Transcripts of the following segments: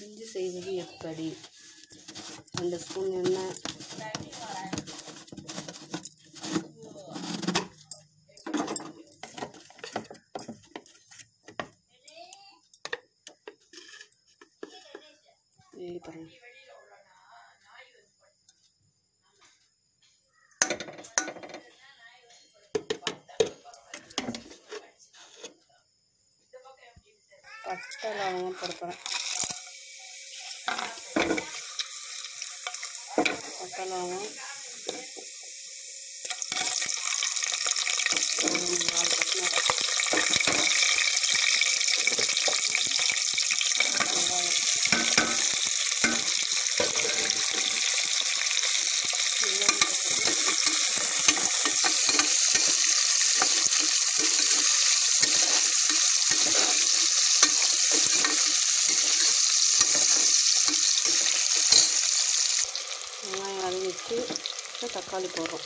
பிரிஞ்சு செய்வது எப்படி ரெண்டு ஸ்பூன் எண்ணெய் வேக பாருங்க பட்டை லவங்கம் போட போகிறேன் பட்டை லவங்கம் ஒரு நாலு பட்டை வெங்காயம் வெங்காயம் போட்டுட்டு வெங்காயம் வதங்கிட்டு அப்புறம் தக்காளி போடுறோம்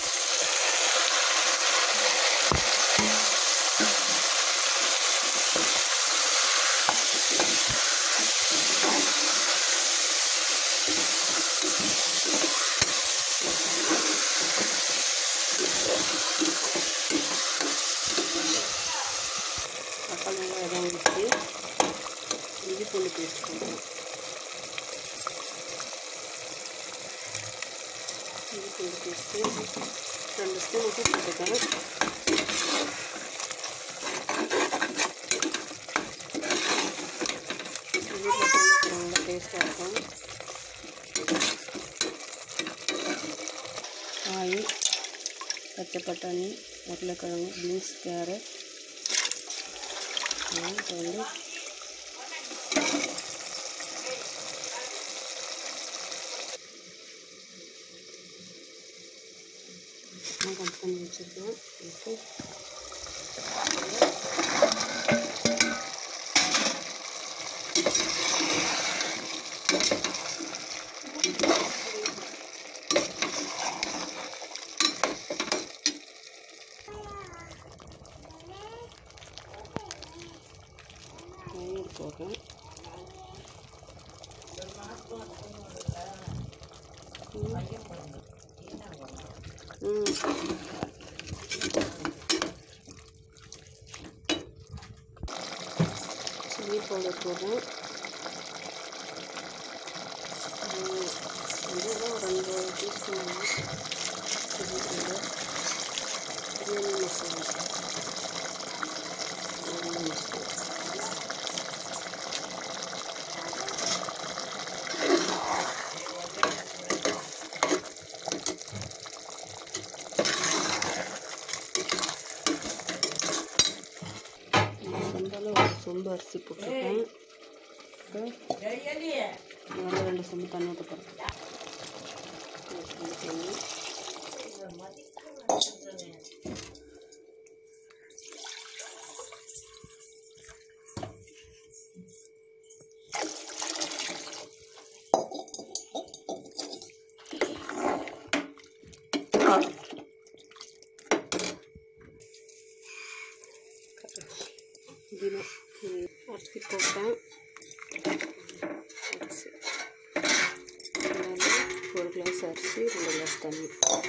தக்காளி வெங்காயம் வதங்கிட்டு இஞ்சி பூண்டு பேஸ்ட் போடுறோம் இஞ்சி பூண்டு பேஸ்ட்டு ரெண்டு ஸ்பூன் உப்பு போட்டுருக்கேன் வீட்டில் செஞ்சு நல்லா டேஸ்ட்டாக இருக்கும் காய் பச்சை பட்டாணி உருளைக்கிழங்கு பீன்ஸ் கேரட் இப்போ வந்து நான் கட் பண்ணி வச்சுருக்கேன் இப்போ தயிர் போடுறேன் ம் சில்லி பவுடர் போடுறேன் ம், இதெல்லாம் ஒரு ரெண்டு teaspoon chilli powder biryani masala biryani masala சொந்தால ஒரு சொம்பு அரிசி போட்டிருக்கேன் இப்போ நல்லா ரெண்டு சொம்பு தண்ணி ஊற்ற போகிறேன் தண்ணி புதினா ம், அரிசி போட்டேன் அரிசி அதாவது ஒரு கிளாஸ் அரிசி ரெண்டு கிளாஸ் தண்ணி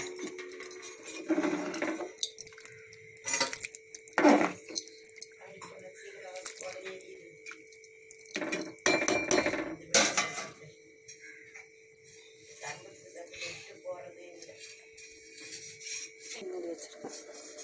மூடி வச்சிருக்கேன்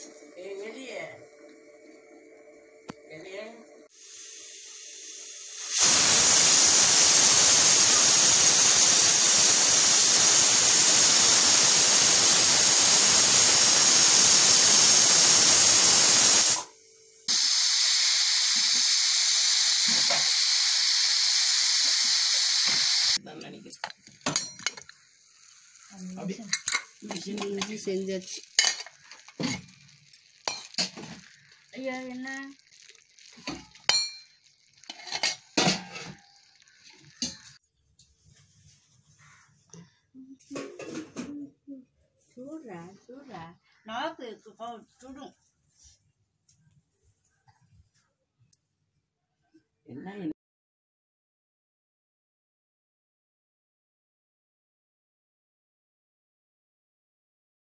இஞ்சி செஞ்சாச்சு ஐயா என்ன சூடுறா சூடுறா நாக்கு சு- சுடும் என்ன